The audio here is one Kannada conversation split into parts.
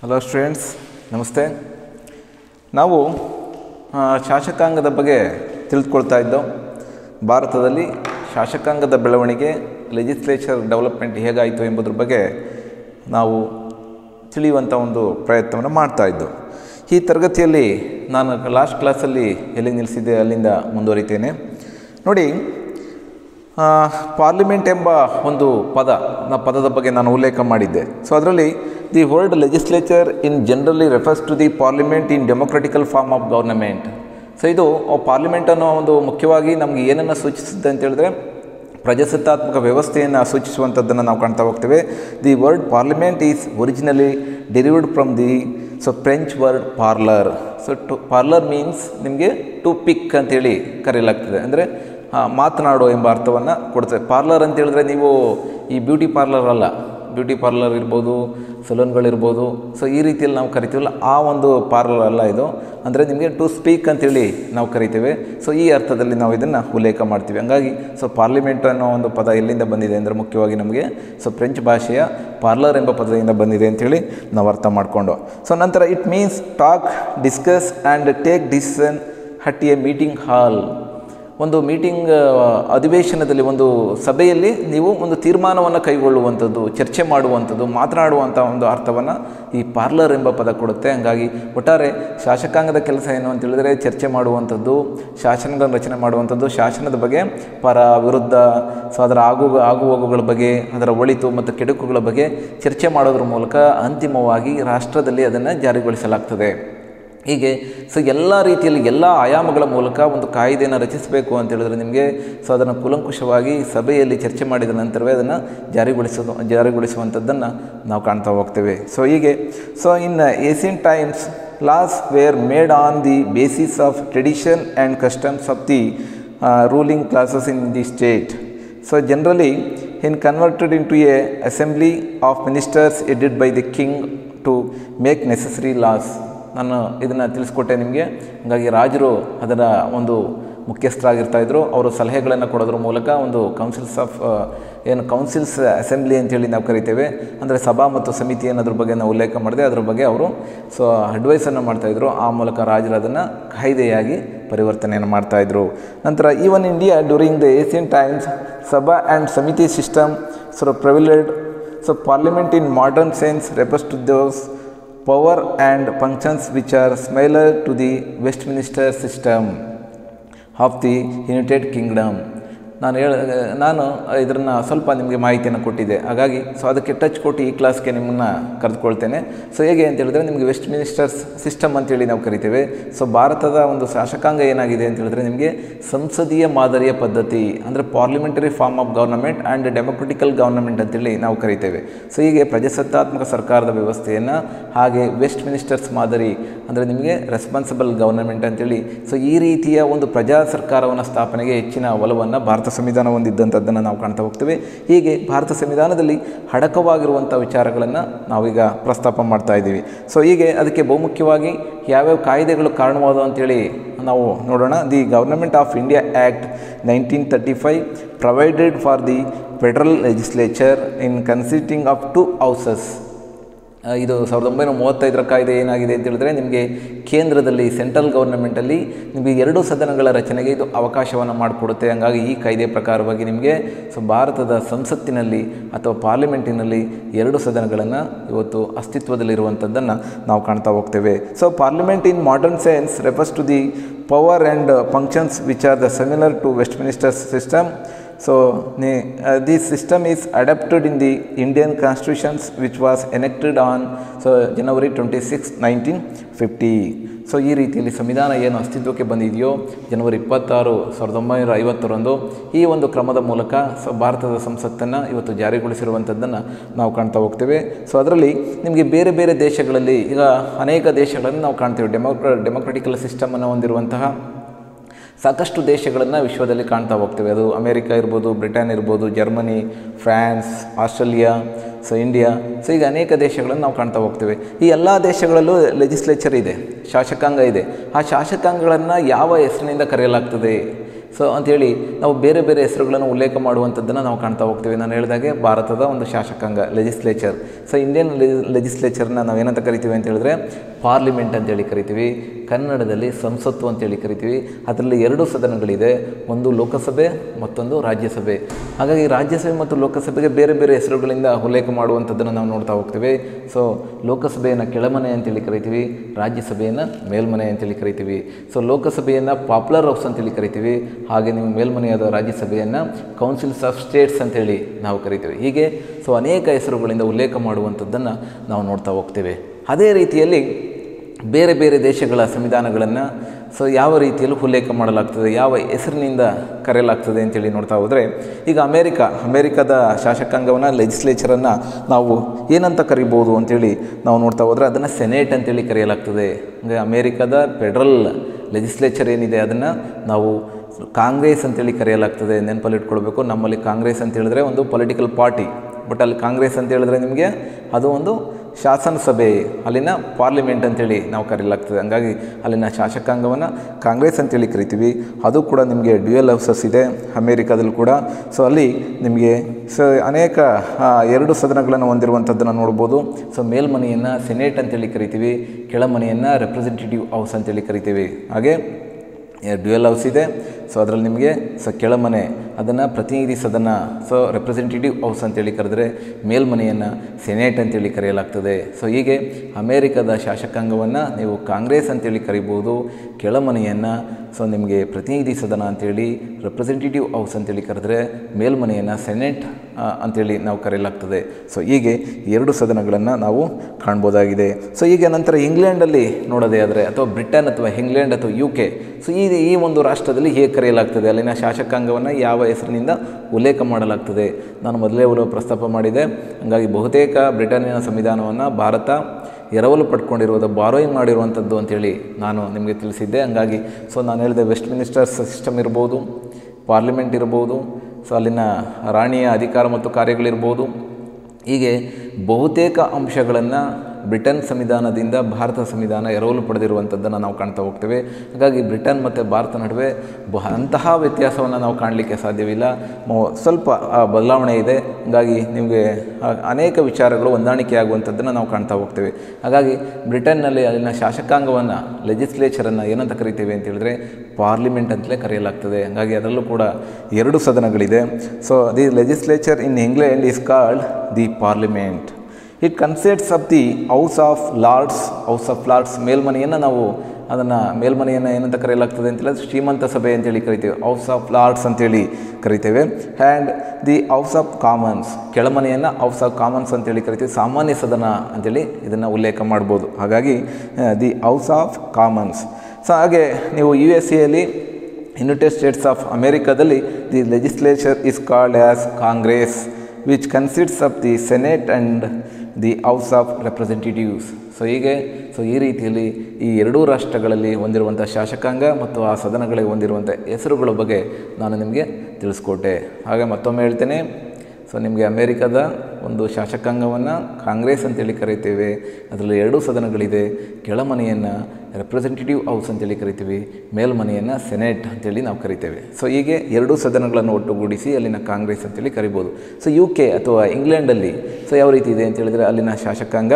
ಹಲೋ ಸ್ಟೂಡೆಂಟ್ಸ್ ನಮಸ್ತೆ ನಾವು ಆ, ಶಾಸಕಾಂಗದ ಬಗ್ಗೆ ತಿಳಿದುಕೊಳ್ತಾ ಇದ್ದೋ ಭಾರತದಲ್ಲಿ ಶಾಸಕಾಂಗದ ಬೆಳವಣಿಗೆ ಲೆಜಿಸ್ಲೇಚರ್ ಡೆವಲಪ್ಮೆಂಟ್ ಹೇಗಾಯಿತು ಎಂಬುದ್ರ ಬಗ್ಗೆ ನಾವು ತಿಳಿಯುವಂಥ ಒಂದು ಪ್ರಯತ್ನವನ್ನು ಮಾಡ್ತಾ ಇದ್ದು ಈ ತರಗತಿಯಲ್ಲಿ ನಾನು ಲಾಸ್ಟ್ ಕ್ಲಾಸಲ್ಲಿ ಎಲ್ಲಿ ನಿಲ್ಲಿಸಿದ್ದೆ ಅಲ್ಲಿಂದ ಮುಂದುವರಿತೇನೆ ನೋಡಿ ಆ, ಪಾರ್ಲಿಮೆಂಟ್ ಎಂಬ ಒಂದು ಪದ ನ ಪದದ ಬಗ್ಗೆ ನಾನು ಉಲ್ಲೇಖ ಮಾಡಿದ್ದೆ ಸೊ ಅದರಲ್ಲಿ the world legislature in generally refers to the parliament in democratical form of government so ಇದು ಪಾರ್ಲಿಮೆಂಟ್ ಅನ್ನೋ ಒಂದು ಮುಖ್ಯವಾಗಿ ನಮಗೆ ಏನನ್ನು ಸೂಚಿಸುತ್ತೆ ಅಂತ ಹೇಳಿದ್ರೆ ಪ್ರಜಾಸತ್ತಾತ್ಮಕ ವ್ಯವಸ್ಥೆಯನ್ನು ಸೂಚಿಸುವಂಥದ್ದನ್ನು ನಾವು ಕಾಣ್ತಾ ಹೋಗ್ತೇವೆ the word parliament is originally derived from the so French word parler so to parler means ನಿಮಗೆ ಟು ಪಿಕ್ ಅಂತೇಳಿ ಕರೆಯಲಾಗ್ತದೆ ಅಂದರೆ ಮಾತನಾಡು ಎಂಬ ಅರ್ಥವನ್ನು ಕೊಡ್ತದೆ ಪಾರ್ಲರ್ ಅಂತ ಹೇಳಿದ್ರೆ ನೀವು ಈ ಬ್ಯೂಟಿ ಪಾರ್ಲರ್ ಅಲ್ಲ ಬ್ಯೂಟಿ ಪಾರ್ಲರ್ ಇರ್ಬೋದು ಸಲೂನ್ಗಳಿರ್ಬೋದು ಸೊ ಈ ರೀತಿಯಲ್ಲಿ ನಾವು ಕರಿತೀವಲ್ಲ ಆ ಒಂದು ಪಾರ್ಲರ್ ಅಲ್ಲ ಇದು ಅಂದರೆ ನಿಮಗೆ ಟು ಸ್ಪೀಕ್ ಅಂತೇಳಿ ನಾವು ಕರಿತೇವೆ ಸೊ ಈ ಅರ್ಥದಲ್ಲಿ ನಾವು ಇದನ್ನು ಉಲ್ಲೇಖ ಮಾಡ್ತೀವಿ ಹಂಗಾಗಿ ಸೊ ಪಾರ್ಲಿಮೆಂಟ್ ಅನ್ನೋ ಒಂದು ಪದ ಎಲ್ಲಿಂದ ಬಂದಿದೆ ಅಂದರೆ ಮುಖ್ಯವಾಗಿ ನಮಗೆ ಸೊ ಫ್ರೆಂಚ್ ಭಾಷೆಯ ಪಾರ್ಲರ್ ಎಂಬ ಪದದಿಂದ ಬಂದಿದೆ ಅಂಥೇಳಿ ನಾವು ಅರ್ಥ ಮಾಡಿಕೊಂಡು ಸೊ ನಂತರ it means talk discuss and take decision at a meeting hall ಒಂದು ಮೀಟಿಂಗ್ ಅಧಿವೇಶನದಲ್ಲಿ ಒಂದು ಸಭೆಯಲ್ಲಿ ನೀವು ಒಂದು ತೀರ್ಮಾನವನ್ನು ಕೈಗೊಳ್ಳುವಂಥದ್ದು ಚರ್ಚೆ ಮಾಡುವಂಥದ್ದು ಮಾತನಾಡುವಂಥ ಒಂದು ಅರ್ಥವನ್ನು ಈ ಪಾರ್ಲರ್ ಎಂಬ ಪದ ಕೊಡುತ್ತೆ ಹಾಗಾಗಿ ಒಟ್ಟಾರೆ ಶಾಸಕಾಂಗದ ಕೆಲಸ ಏನು ಅಂತ ಹೇಳಿದರೆ ಚರ್ಚೆ ಮಾಡುವಂಥದ್ದು ಶಾಸನಗಳನ್ನು ರಚನೆ ಮಾಡುವಂಥದ್ದು ಶಾಸನದ ಬಗ್ಗೆ ಪರ ವಿರುದ್ಧ ಸೊ ಅದರ ಆಗು ಆಗು ಹೋಗುಗಳ ಬಗ್ಗೆ ಅದರ ಒಳಿತು ಮತ್ತು ಕೆಡುಕುಗಳ ಬಗ್ಗೆ ಚರ್ಚೆ ಮಾಡೋದ್ರ ಮೂಲಕ ಅಂತಿಮವಾಗಿ ರಾಷ್ಟ್ರದಲ್ಲಿ ಅದನ್ನು ಜಾರಿಗೊಳಿಸಲಾಗ್ತದೆ ಹೀಗೆ ಸೊ ಎಲ್ಲ ರೀತಿಯಲ್ಲಿ ಎಲ್ಲ ಆಯಾಮಗಳ ಮೂಲಕ ಒಂದು ಕಾಯ್ದೆಯನ್ನು ರಚಿಸಬೇಕು ಅಂತ ಹೇಳಿದ್ರೆ ನಿಮಗೆ ಸೊ ಅದನ್ನು ಕೂಲಂಕುಷವಾಗಿ ಸಭೆಯಲ್ಲಿ ಚರ್ಚೆ ಮಾಡಿದ ನಂತರವೇ ಅದನ್ನು ಜಾರಿಗೊಳಿಸೋದು ಜಾರಿಗೊಳಿಸುವಂಥದ್ದನ್ನು ನಾವು ಕಾಣ್ತಾ ಹೋಗ್ತೇವೆ ಸೊ ಹೀಗೆ so in Asian times laws were made on the basis of tradition and customs of the ruling classes in the state so generally in converted into a assembly of ministers aided by the king to make necessary laws ನಾನು ಇದನ್ನು ತಿಳಿಸ್ಕೊಟ್ಟೆ ನಿಮಗೆ ಹಾಗಾಗಿ ರಾಜರು ಅದರ ಒಂದು ಮುಖ್ಯಸ್ಥರಾಗಿರ್ತಾಯಿದ್ರು ಅವರು ಸಲಹೆಗಳನ್ನು ಕೊಡೋದ್ರ ಮೂಲಕ ಒಂದು ಕೌನ್ಸಿಲ್ಸ್ ಆಫ್ ಏನು ಕೌನ್ಸಿಲ್ಸ್ ಅಸೆಂಬ್ಲಿ ಅಂತೇಳಿ ನಾವು ಕರಿತೇವೆ ಅಂದರೆ ಸಭಾ ಮತ್ತು ಸಮಿತಿ ಅನ್ನೋದ್ರ ಬಗ್ಗೆ ನಾವು ಉಲ್ಲೇಖ ಮಾಡಿದೆ ಅದ್ರ ಬಗ್ಗೆ ಅವರು ಸೊ ಅಡ್ವೈಸನ್ನು ಮಾಡ್ತಾಯಿದ್ರು ಆ ಮೂಲಕ ರಾಜರು ಅದನ್ನು ಕಾಯ್ದೆಯಾಗಿ ಪರಿವರ್ತನೆಯನ್ನು ಮಾಡ್ತಾಯಿದ್ರು ನಂತರ even India during the Asian times sabha and samiti system so privileged so parliament in modern sense refers to those power and functions which are similar to the Westminster system of the United Kingdom. ನಾನು ಹೇಳ ನಾನು ಇದನ್ನು ಸ್ವಲ್ಪ ನಿಮಗೆ ಮಾಹಿತಿಯನ್ನು ಕೊಟ್ಟಿದ್ದೆ ಹಾಗಾಗಿ ಸೊ ಅದಕ್ಕೆ ಟಚ್ ಕೊಟ್ಟು ಈ ಕ್ಲಾಸ್ಗೆ ನಿಮ್ಮನ್ನು ಕರೆದುಕೊಳ್ತೇನೆ ಸೊ ಹೇಗೆ ಅಂತ ಹೇಳಿದ್ರೆ ನಿಮಗೆ ವೆಸ್ಟ್ ಮಿನಿಸ್ಟರ್ಸ್ ಸಿಸ್ಟಮ್ ಅಂತೇಳಿ ನಾವು ಕರಿತೇವೆ ಸೊ ಭಾರತದ ಒಂದು ಶಾಸಕಾಂಗ ಏನಾಗಿದೆ ಅಂತ ಹೇಳಿದ್ರೆ ನಿಮಗೆ ಸಂಸದೀಯ ಮಾದರಿಯ ಪದ್ಧತಿ ಅಂದರೆ parliamentary form of government and democratical government ಅಂತೇಳಿ ನಾವು ಕರಿತೇವೆ ಸೊ ಹೀಗೆ ಪ್ರಜಾಸತ್ತಾತ್ಮಕ ಸರ್ಕಾರದ ವ್ಯವಸ್ಥೆಯನ್ನು ಹಾಗೆ ವೆಸ್ಟ್ ಮಿನಿಸ್ಟರ್ಸ್ ಮಾದರಿ ಅಂದರೆ ನಿಮಗೆ ರೆಸ್ಪಾನ್ಸಿಬಲ್ ಗೌರ್ನಮೆಂಟ್ ಅಂತೇಳಿ ಸೊ ಈ ರೀತಿಯ ಒಂದು ಪ್ರಜಾ ಸರ್ಕಾರವನ್ನು ಸ್ಥಾಪನೆಗೆ ಹೆಚ್ಚಿನ ಒಲವನ್ನು ಭಾರತ ಸಂವಿಧಾನ ಹೊಂದಿದ್ದಂಥದ್ದನ್ನು ನಾವು ಕಾಣ್ತಾ ಹೋಗ್ತೇವೆ ಹೀಗೆ ಭಾರತ ಸಂವಿಧಾನದಲ್ಲಿ ಹಡಕವಾಗಿರುವಂಥ ವಿಚಾರಗಳನ್ನು ನಾವೀಗ ಪ್ರಸ್ತಾಪ ಮಾಡ್ತಾ ಇದ್ದೀವಿ ಸೊ ಹೀಗೆ ಅದಕ್ಕೆ ಬಹುಮುಖ್ಯವಾಗಿ ಯಾವ್ಯಾವ ಕಾಯ್ದೆಗಳು ಕಾರಣವಾದವು ಅಂತೇಳಿ ನಾವು ನೋಡೋಣ the government of India act nineteen thirty five provided for the federal legislature in consisting of two houses ಇದು ಸಾವಿರದ ಒಂಬೈನೂರ ಮೂವತ್ತೈದರ ಕಾಯ್ದೆ ಏನಾಗಿದೆ ಅಂತ ಹೇಳಿದ್ರೆ ನಿಮಗೆ ಕೇಂದ್ರದಲ್ಲಿ ಸೆಂಟ್ರಲ್ ಗೌರ್ನಮೆಂಟಲ್ಲಿ ನಿಮಗೆ ಎರಡು ಸದನಗಳ ರಚನೆಗೆ ಇದು ಅವಕಾಶವನ್ನು ಮಾಡಿಕೊಡುತ್ತೆ ಹಾಗಾಗಿ ಈ ಕಾಯ್ದೆ ಪ್ರಕಾರವಾಗಿ ನಿಮಗೆ ಸೊ ಭಾರತದ ಸಂಸತ್ತಿನಲ್ಲಿ ಅಥವಾ ಪಾರ್ಲಿಮೆಂಟಿನಲ್ಲಿ ಎರಡು ಸದನಗಳನ್ನು ಇವತ್ತು ಅಸ್ತಿತ್ವದಲ್ಲಿರುವಂಥದ್ದನ್ನು ನಾವು ಕಾಣ್ತಾ ಹೋಗ್ತೇವೆ so parliament in modern sense refers to the power and functions which are the similar to Westminster's system So, uh, this system is adapted in the Indian constitutions which was enacted on so January 26, 1950. So ಈ ರೀತಿಯಲ್ಲಿ ಸಂವಿಧಾನ ಏನು ಅಸ್ತಿತ್ವಕ್ಕೆ ಬಂದಿದೆಯೋ ಜನವರಿ ಇಪ್ಪತ್ತಾರು ಸಾವಿರದ ಒಂಬೈನೂರ ಐವತ್ತರಂದು ಈ ಒಂದು ಕ್ರಮದ ಮೂಲಕ ಸೊ ಭಾರತದ ಸಂಸತ್ತನ್ನು ಇವತ್ತು ಜಾರಿಗೊಳಿಸಿರುವಂಥದ್ದನ್ನು ನಾವು ಕಾಣ್ತಾ ಹೋಗ್ತೇವೆ ಸೊ ಅದರಲ್ಲಿ ನಿಮಗೆ ಬೇರೆ ಬೇರೆ ದೇಶಗಳಲ್ಲಿ ಈಗ ಅನೇಕ ದೇಶಗಳನ್ನು ನಾವು ಕಾಣ್ತೇವೆ ಡೆಮೋಕ್ರ ಡೆಮೊಕ್ರೆಟಿಕಲ್ ಸಿಸ್ಟಮನ್ನು ಹೊಂದಿರುವಂತಹ ಸಾಕಷ್ಟು ದೇಶಗಳನ್ನು ವಿಶ್ವದಲ್ಲಿ ಕಾಣ್ತಾ ಹೋಗ್ತೇವೆ ಅದು ಅಮೇರಿಕ ಇರ್ಬೋದು ಬ್ರಿಟನ್ ಇರ್ಬೋದು Germany France Australia so India so ಈಗ ಅನೇಕ ದೇಶಗಳನ್ನು ನಾವು ಕಾಣ್ತಾ ಹೋಗ್ತೇವೆ ಈ ಎಲ್ಲ ದೇಶಗಳಲ್ಲೂ ಲೆಜಿಸ್ಲೇಚರ್ ಇದೆ ಶಾಸಕಾಂಗ ಇದೆ ಆ ಶಾಸಕಾಂಗಗಳನ್ನು ಯಾವ ಹೆಸರಿನಿಂದ ಕರೆಯಲಾಗ್ತದೆ ಸೊ ಅಂಥೇಳಿ ನಾವು ಬೇರೆ ಬೇರೆ ಹೆಸರುಗಳನ್ನು ಉಲ್ಲೇಖ ಮಾಡುವಂಥದ್ದನ್ನು ನಾವು ಕಾಣ್ತಾ ಹೋಗ್ತೀವಿ ನಾನು ಹೇಳಿದಾಗೆ ಭಾರತದ ಒಂದು ಶಾಸಕಾಂಗ ಲೆಜಿಸ್ಲೇಚರ್ ಸೊ ಇಂಡಿಯನ್ ಲೆಜಿಸ್ಲೇಚರ್ನ ನಾವು ಏನಂತ ಕರಿತೀವಿ ಅಂತ ಹೇಳಿದ್ರೆ ಪಾರ್ಲಿಮೆಂಟ್ ಅಂತೇಳಿ ಕರಿತೀವಿ ಕನ್ನಡದಲ್ಲಿ ಸಂಸತ್ತು ಅಂತೇಳಿ ಕರಿತೀವಿ ಅದರಲ್ಲಿ ಎರಡು ಸದನಗಳಿದೆ ಒಂದು ಲೋಕಸಭೆ ಮತ್ತೊಂದು ರಾಜ್ಯಸಭೆ ಹಾಗಾಗಿ ರಾಜ್ಯಸಭೆ ಮತ್ತು ಲೋಕಸಭೆಗೆ ಬೇರೆ ಬೇರೆ ಹೆಸರುಗಳಿಂದ ಉಲ್ಲೇಖ ಮಾಡುವಂಥದ್ದನ್ನು ನಾವು ನೋಡ್ತಾ ಹೋಗ್ತೀವಿ ಸೊ ಲೋಕಸಭೆಯನ್ನು ಕೆಳಮನೆ ಅಂತೇಳಿ ಕರಿತೀವಿ ರಾಜ್ಯಸಭೆಯನ್ನು ಮೇಲ್ಮನೆ ಅಂತೇಳಿ ಕರಿತೀವಿ ಸೊ ಲೋಕಸಭೆಯನ್ನು ಪಾಪ್ಯುಲರ್ ಹೌಸ್ ಅಂತೇಳಿ ಕರಿತೀವಿ ಹಾಗೆ ನೀವು ಮೇಲ್ಮನೆಯಾದ ರಾಜ್ಯಸಭೆಯನ್ನು ಕೌನ್ಸಿಲ್ಸ್ ಆಫ್ ಸ್ಟೇಟ್ಸ್ ಅಂತೇಳಿ ನಾವು ಕರಿತೀವಿ ಹೀಗೆ ಸೊ ಅನೇಕ ಹೆಸರುಗಳಿಂದ ಉಲ್ಲೇಖ ಮಾಡುವಂಥದ್ದನ್ನು ನಾವು ನೋಡ್ತಾ ಹೋಗ್ತೇವೆ ಅದೇ ರೀತಿಯಲ್ಲಿ ಬೇರೆ ಬೇರೆ ದೇಶಗಳ ಸಂವಿಧಾನಗಳನ್ನು ಸೊ ಯಾವ ರೀತಿಯಲ್ಲಿ ಉಲ್ಲೇಖ ಮಾಡಲಾಗ್ತದೆ ಯಾವ ಹೆಸರಿನಿಂದ ಕರೆಯಲಾಗ್ತದೆ ಅಂತೇಳಿ ನೋಡ್ತಾ ಹೋದರೆ ಈಗ ಅಮೇರಿಕ ಅಮೇರಿಕದ ಶಾಸಕಾಂಗವನ್ನು ಲೆಜಿಸ್ಲೇಚರನ್ನು ನಾವು ಏನಂತ ಕರಿಬೋದು ಅಂತೇಳಿ ನಾವು ನೋಡ್ತಾ ಹೋದರೆ ಅದನ್ನು ಸೆನೇಟ್ ಅಂತೇಳಿ ಕರೆಯಲಾಗ್ತದೆ ಅಂದರೆ ಅಮೇರಿಕದ ಫೆಡ್ರಲ್ ಲೆಜಿಸ್ಲೇಚರ್ ಏನಿದೆ ಅದನ್ನು ನಾವು ಕಾಂಗ್ರೆಸ್ ಅಂತೇಳಿ ಕರೆಯಲಾಗ್ತದೆ ನೆನಪಲ್ಲಿ ಇಟ್ಕೊಳ್ಬೇಕು ನಮ್ಮಲ್ಲಿ ಕಾಂಗ್ರೆಸ್ ಅಂತ ಹೇಳಿದ್ರೆ ಒಂದು ಪೊಲಿಟಿಕಲ್ ಪಾರ್ಟಿ ಬಟ್ ಅಲ್ಲಿ ಕಾಂಗ್ರೆಸ್ ಅಂತ ಹೇಳಿದ್ರೆ ನಿಮಗೆ ಅದು ಒಂದು ಶಾಸನ ಸಭೆ ಅಲ್ಲಿನ ಪಾರ್ಲಿಮೆಂಟ್ ಅಂತೇಳಿ ನಾವು ಕರೆಯಲಾಗ್ತದೆ ಹಂಗಾಗಿ ಅಲ್ಲಿನ ಶಾಸಕಾಂಗವನ್ನು ಕಾಂಗ್ರೆಸ್ ಅಂತೇಳಿ ಕರಿತೀವಿ ಅದು ಕೂಡ ನಿಮಗೆ ಡ್ಯುಯಲ್ ಹೌಸಸ್ ಇದೆ ಅಮೇರಿಕಾದಲ್ಲೂ ಕೂಡ ಸೊ ಅಲ್ಲಿ ನಿಮಗೆ ಸೊ ಅನೇಕ ಆ, ಎರಡು ಸದನಗಳನ್ನು ಹೊಂದಿರುವಂಥದ್ದನ್ನು ನೋಡ್ಬೋದು ಸೊ ಮೇಲ್ಮನೆಯನ್ನು ಸೆನೇಟ್ ಅಂತೇಳಿ ಕರಿತೀವಿ ಕೆಳಮನೆಯನ್ನು ರೆಪ್ರೆಸೆಂಟೇಟಿವ್ ಹೌಸ್ ಅಂತೇಳಿ ಕರಿತೀವಿ ಹಾಗೆ ಡ್ಯುಯಲ್ ಹೌಸ್ ಇದೆ ಸೊ ಅದರಲ್ಲಿ ನಿಮಗೆ ಸೊ ಕೆಳಮನೆ ಅದನ್ನು ಪ್ರತಿನಿಧಿ ಸದನ ಸೊ ರೆಪ್ರೆಸೆಂಟೇಟಿವ್ ಹೌಸ್ ಅಂತೇಳಿ ಕರೆದ್ರೆ ಮೇಲ್ಮನೆಯನ್ನು ಸೆನೇಟ್ ಅಂತೇಳಿ ಕರೆಯಲಾಗ್ತದೆ ಸೊ ಹೀಗೆ ಅಮೇರಿಕದ ಶಾಸಕಾಂಗವನ್ನು ನೀವು ಕಾಂಗ್ರೆಸ್ ಅಂತೇಳಿ ಕರಿಬೋದು ಕೆಳಮನೆಯನ್ನು ಸೊ ನಿಮಗೆ ಪ್ರತಿನಿಧಿ ಸದನ ಅಂತೇಳಿ ರೆಪ್ರೆಸೆಂಟೇಟಿವ್ ಹೌಸ್ ಅಂತೇಳಿ ಕರೆದ್ರೆ ಮೇಲ್ಮನೆಯನ್ನು ಸೆನೆಟ್ ಆ, ಅಂತೇಳಿ ನಾವು ಕರೆಯಲಾಗ್ತದೆ ಸೊ ಹೀಗೆ ಎರಡು ಸದನಗಳನ್ನು ನಾವು ಕಾಣ್ಬೋದಾಗಿದೆ ಸೊ ಈಗ ನಂತರ ಇಂಗ್ಲೆಂಡಲ್ಲಿ ನೋಡೋದೇ ಆದರೆ ಅಥವಾ ಬ್ರಿಟನ್ ಅಥವಾ ಇಂಗ್ಲೆಂಡ್ ಅಥವಾ ಯು ಕೆ ಸೊ ಈ ಈ ಒಂದು ರಾಷ್ಟ್ರದಲ್ಲಿ ಹೇಗೆ ಕರೆಯಲಾಗ್ತದೆ ಅಲ್ಲಿನ ಶಾಸಕಾಂಗವನ್ನು ಯಾವ ಹೆಸರಿನಿಂದ ಉಲ್ಲೇಖ ಮಾಡಲಾಗ್ತದೆ ನಾನು ಮೊದಲೇ ಉಲ್ಲೇಖ ಪ್ರಸ್ತಾಪ ಮಾಡಿದೆ ಹಾಗಾಗಿ ಬಹುತೇಕ ಬ್ರಿಟನ್ನಿನ ಸಂವಿಧಾನವನ್ನು ಭಾರತ ಎರವಲು ಪಡ್ಕೊಂಡಿರುವುದು ಬಾರೋಯಿಂಗ್ ಮಾಡಿರುವಂಥದ್ದು ಅಂತೇಳಿ ನಾನು ನಿಮಗೆ ತಿಳಿಸಿದ್ದೆ ಹಂಗಾಗಿ ಸೊ ನಾನು ಹೇಳಿದೆ ವೆಸ್ಟ್ ಮಿನಿಸ್ಟರ್ ಸಿಸ್ಟಮ್ ಇರ್ಬೋದು ಪಾರ್ಲಿಮೆಂಟ್ ಇರ್ಬೋದು ಸೊ ಅಲ್ಲಿನ ರಾಣಿಯ ಅಧಿಕಾರ ಮತ್ತು ಕಾರ್ಯಗಳಿರ್ಬೋದು ಹೀಗೆ ಬಹುತೇಕ ಅಂಶಗಳನ್ನು ಬ್ರಿಟನ್ ಸಂವಿಧಾನದಿಂದ ಭಾರತ ಸಂವಿಧಾನ ಎರವಲು ಪಡೆದಿರುವಂಥದ್ದನ್ನು ನಾವು ಕಾಣ್ತಾ ಹೋಗ್ತೇವೆ ಹಾಗಾಗಿ ಬ್ರಿಟನ್ ಮತ್ತು ಭಾರತ ನಡುವೆ ಬ ಅಂತಹ ವ್ಯತ್ಯಾಸವನ್ನು ನಾವು ಕಾಣಲಿಕ್ಕೆ ಸಾಧ್ಯವಿಲ್ಲ ಮೊ- ಸ್ವಲ್ಪ ಆ, ಬದಲಾವಣೆ ಇದೆ ಹಾಗಾಗಿ ನಿಮಗೆ ಆ, ಅನೇಕ ವಿಚಾರಗಳು ಹೊಂದಾಣಿಕೆ ಆಗುವಂಥದ್ದನ್ನು ನಾವು ಕಾಣ್ತಾ ಹೋಗ್ತೇವೆ ಹಾಗಾಗಿ ಬ್ರಿಟನ್ನಲ್ಲಿ ಅಲ್ಲಿನ ಶಾಸಕಾಂಗವನ್ನು ಲೆಜಿಸ್ಲೇಚರನ್ನು ಏನಂತ ಕರಿತೇವೆ ಅಂತ ಹೇಳಿದ್ರೆ ಪಾರ್ಲಿಮೆಂಟ್ ಅಂತಲೇ ಕರೆಯಲಾಗ್ತದೆ ಹಾಗಾಗಿ ಅದರಲ್ಲೂ ಕೂಡ ಎರಡು ಸದನಗಳಿದೆ so the legislature in England is called the parliament it consists of the House of Lords House of Lords ಮೇಲ್ಮನೆಯನ್ನು ನಾವು ಅದನ್ನು ಮೇಲ್ಮನೆಯನ್ನು ಏನಂತ ಕರೆಯಲಾಗ್ತದೆ ಅಂತ ಹೇಳಿದ್ರೆ ಶ್ರೀಮಂತ ಸಭೆ ಅಂತೇಳಿ ಕರಿತೇವೆ ಹೌಸ್ ಆಫ್ ಲಾರ್ಡ್ಸ್ ಅಂತೇಳಿ ಕರಿತೇವೆ and the House of Commons ಕೆಳಮನೆಯನ್ನು ಹೌಸ್ ಆಫ್ ಕಾಮನ್ಸ್ ಅಂತೇಳಿ ಕರಿತೀವಿ ಸಾಮಾನ್ಯ ಸದನ ಅಂತೇಳಿ ಇದನ್ನು ಉಲ್ಲೇಖ ಮಾಡ್ಬೋದು ಹಾಗಾಗಿ the House of Commons so ಹಾಗೆ ನೀವು ಯು ಎಸ್ ಎಲ್ಲಿ ಯುನೈಟೆಡ್ ಸ್ಟೇಟ್ಸ್ ಆಫ್ ಅಮೇರಿಕಾದಲ್ಲಿ the legislature is called as Congress which consists of the Senate and the House of Representatives so ಹೀಗೆ ಸೊ ಈ ರೀತಿಯಲ್ಲಿ ಈ ಎರಡೂ ರಾಷ್ಟ್ರಗಳಲ್ಲಿ ಹೊಂದಿರುವಂಥ ಶಾಸಕಾಂಗ ಮತ್ತು ಆ ಸದನಗಳಿಗೆ ಹೊಂದಿರುವಂಥ ಹೆಸರುಗಳ ಬಗ್ಗೆ ನಾನು ನಿಮಗೆ ತಿಳಿಸ್ಕೊಟ್ಟೆ ಹಾಗೆ ಮತ್ತೊಮ್ಮೆ ಹೇಳ್ತೇನೆ ಸೊ ನಿಮಗೆ ಅಮೇರಿಕದ ಒಂದು ಶಾಸಕಾಂಗವನ್ನು ಕಾಂಗ್ರೆಸ್ ಅಂತೇಳಿ ಕರಿತೇವೆ ಅದರಲ್ಲಿ ಎರಡೂ ಸದನಗಳಿದೆ ಕೆಳಮನೆಯನ್ನು ರೆಪ್ರೆಸೆಂಟೇಟಿವ್ ಹೌಸ್ ಅಂತೇಳಿ ಕರಿತೀವಿ ಮೇಲ್ಮನೆಯನ್ನು ಸೆನೆಟ್ ಅಂತೇಳಿ ನಾವು ಕರಿತೇವೆ ಸೊ ಹೀಗೆ ಎರಡೂ ಸದನಗಳನ್ನು ಒಟ್ಟುಗೂಡಿಸಿ ಅಲ್ಲಿನ ಕಾಂಗ್ರೆಸ್ ಅಂತೇಳಿ ಕರಿಬೋದು ಸೊ ಯು ಕೆ ಅಥವಾ ಇಂಗ್ಲೆಂಡಲ್ಲಿ ಸೊ ಯಾವ ರೀತಿ ಇದೆ ಅಂತ ಹೇಳಿದರೆ ಅಲ್ಲಿನ ಶಾಸಕಾಂಗ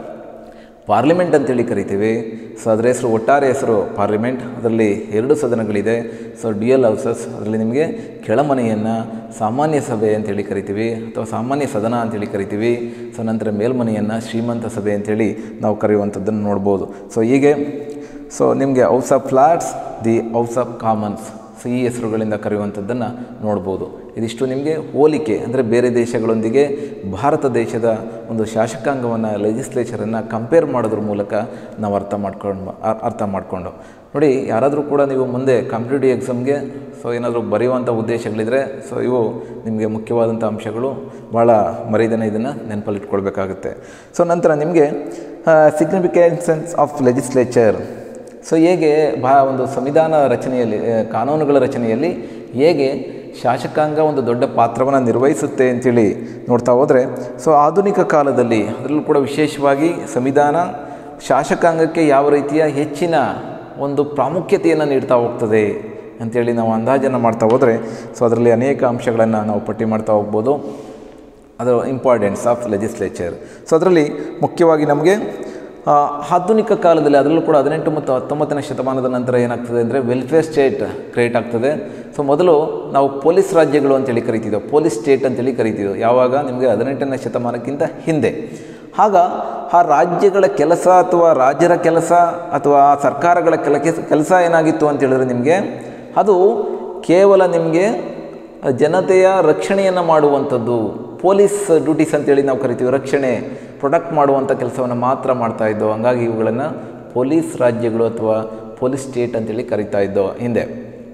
ಪಾರ್ಲಿಮೆಂಟ್ ಅಂತೇಳಿ ಕರಿತೀವಿ ಸೊ ಅದರ ಹೆಸರು ಒಟ್ಟಾರೆ ಹೆಸರು ಪಾರ್ಲಿಮೆಂಟ್ ಅದರಲ್ಲಿ ಎರಡು ಸದನಗಳಿದೆ ಸೊ ಡ್ಯುಯಲ್ ಹೌಸಸ್ ಅದರಲ್ಲಿ ನಿಮಗೆ ಕೆಳಮನೆಯನ್ನು ಸಾಮಾನ್ಯ ಸಭೆ ಅಂತೇಳಿ ಕರಿತೀವಿ ಅಥವಾ ಸಾಮಾನ್ಯ ಸದನ ಅಂತೇಳಿ ಕರಿತೀವಿ ಸೊ ನಂತರ ಮೇಲ್ಮನೆಯನ್ನು ಶ್ರೀಮಂತ ಸಭೆ ಅಂತೇಳಿ ನಾವು ಕರೆಯುವಂಥದ್ದನ್ನು ನೋಡ್ಬೋದು ಸೊ ಹೀಗೆ ಸೊ ನಿಮಗೆ House of flats the House of Commons so ಈ ಹೆಸರುಗಳಿಂದ ಕರೆಯುವಂಥದ್ದನ್ನು ನೋಡ್ಬೋದು ಇದಿಷ್ಟು ನಿಮಗೆ ಹೋಲಿಕೆ ಅಂದರೆ ಬೇರೆ ದೇಶಗಳೊಂದಿಗೆ ಭಾರತ ದೇಶದ ಒಂದು ಶಾಸಕಾಂಗವನ್ನು ಲೆಜಿಸ್ಲೇಚರನ್ನು ಕಂಪೇರ್ ಮಾಡೋದ್ರ ಮೂಲಕ ನಾವು ಅರ್ಥ ಮಾಡ್ಕೊಂಡು ಅ- ಅರ್ಥ ಮಾಡಿಕೊಂಡು ನೋಡಿ ಯಾರಾದರೂ ಕೂಡ ನೀವು ಮುಂದೆ ಕಾಂಪಿಟೇಟಿವ್ ಎಕ್ಸಾಮ್ಗೆ ಸೊ ಏನಾದರೂ ಬರೆಯುವಂಥ ಉದ್ದೇಶಗಳಿದ್ರೆ ಸೊ ಇವು ನಿಮಗೆ ಮುಖ್ಯವಾದಂಥ ಅಂಶಗಳು ಭಾಳ ಮರೀದನೆ ಇದನ್ನು ನೆನಪಲ್ಲಿ ಇಟ್ಕೊಳ್ಬೇಕಾಗುತ್ತೆ ಸೊ ನಂತರ ನಿಮಗೆ ಸಿಗ್ನಿಫಿಕೆನ್ಸೆನ್ಸ್ ಆಫ್ ಲೆಜಿಸ್ಲೇಚರ್ ಸೊ ಹೇಗೆ ಬಾ ಒಂದು ಸಂವಿಧಾನ ರಚನೆಯಲ್ಲಿ ಆ, ಕಾನೂನುಗಳ ರಚನೆಯಲ್ಲಿ ಹೇಗೆ ಶಾಸಕಾಂಗ ಒಂದು ದೊಡ್ಡ ಪಾತ್ರವನ್ನು ನಿರ್ವಹಿಸುತ್ತೆ ಅಂತೇಳಿ ನೋಡ್ತಾ ಹೋದರೆ ಸೊ ಆಧುನಿಕ ಕಾಲದಲ್ಲಿ ಅದರಲ್ಲೂ ಕೂಡ ವಿಶೇಷವಾಗಿ ಸಂವಿಧಾನ ಶಾಸಕಾಂಗಕ್ಕೆ ಯಾವ ರೀತಿಯ ಹೆಚ್ಚಿನ ಒಂದು ಪ್ರಾಮುಖ್ಯತೆಯನ್ನು ನೀಡ್ತಾ ಹೋಗ್ತದೆ ಅಂತೇಳಿ ನಾವು ಅಂದಾಜನ್ನು ಮಾಡ್ತಾ ಹೋದರೆ ಸೊ ಅದರಲ್ಲಿ ಅನೇಕ ಅಂಶಗಳನ್ನು ನಾವು ಪಟ್ಟಿ ಮಾಡ್ತಾ ಹೋಗ್ಬೋದು ಅದರ ಇಂಪಾರ್ಟೆನ್ಸ್ ಆಫ್ ಲೆಜಿಸ್ಲೇಚರ್ ಸೊ ಅದರಲ್ಲಿ ಮುಖ್ಯವಾಗಿ ನಮಗೆ ಆ, ಆಧುನಿಕ ಕಾಲದಲ್ಲಿ ಅದರಲ್ಲೂ ಕೂಡ ಹದಿನೆಂಟು ಮತ್ತು ಹತ್ತೊಂಬತ್ತನೇ ಶತಮಾನದ ನಂತರ ಏನಾಗ್ತದೆ ಅಂದರೆ ವೆಲ್ಫೇರ್ ಸ್ಟೇಟ್ ಕ್ರಿಯೇಟ್ ಆಗ್ತದೆ ಸೊ ಮೊದಲು ನಾವು ಪೊಲೀಸ್ ರಾಜ್ಯಗಳು ಅಂತೇಳಿ ಕರಿತಿದ್ದೆವು ಪೊಲೀಸ್ ಸ್ಟೇಟ್ ಅಂತೇಳಿ ಕರಿತಿದ್ದೆವು ಯಾವಾಗ ನಿಮಗೆ ಹದಿನೆಂಟನೇ ಶತಮಾನಕ್ಕಿಂತ ಹಿಂದೆ ಆಗ ಆ ರಾಜ್ಯಗಳ ಕೆಲಸ ಅಥವಾ ರಾಜ್ಯರ ಕೆಲಸ ಅಥವಾ ಆ ಸರ್ಕಾರಗಳ ಕೆಲ ಕೆಲಸ ಏನಾಗಿತ್ತು ಅಂತ ಹೇಳಿದ್ರೆ ನಿಮಗೆ ಅದು ಕೇವಲ ನಿಮಗೆ ಜನತೆಯ ರಕ್ಷಣೆಯನ್ನು ಮಾಡುವಂಥದ್ದು ಪೊಲೀಸ್ ಡ್ಯೂಟೀಸ್ ಅಂತೇಳಿ ನಾವು ಕರಿತೀವಿ ರಕ್ಷಣೆ ಪ್ರೊಟೆಕ್ಟ್ ಮಾಡುವಂಥ ಕೆಲಸವನ್ನು ಮಾತ್ರ ಮಾಡ್ತಾ ಇದ್ದೋ ಹಂಗಾಗಿ ಇವುಗಳನ್ನು ಪೊಲೀಸ್ ರಾಜ್ಯಗಳು ಅಥವಾ ಪೊಲೀಸ್ ಸ್ಟೇಟ್ ಅಂತೇಳಿ ಕರಿತಾ ಇದ್ದೋ ಹಿಂದೆ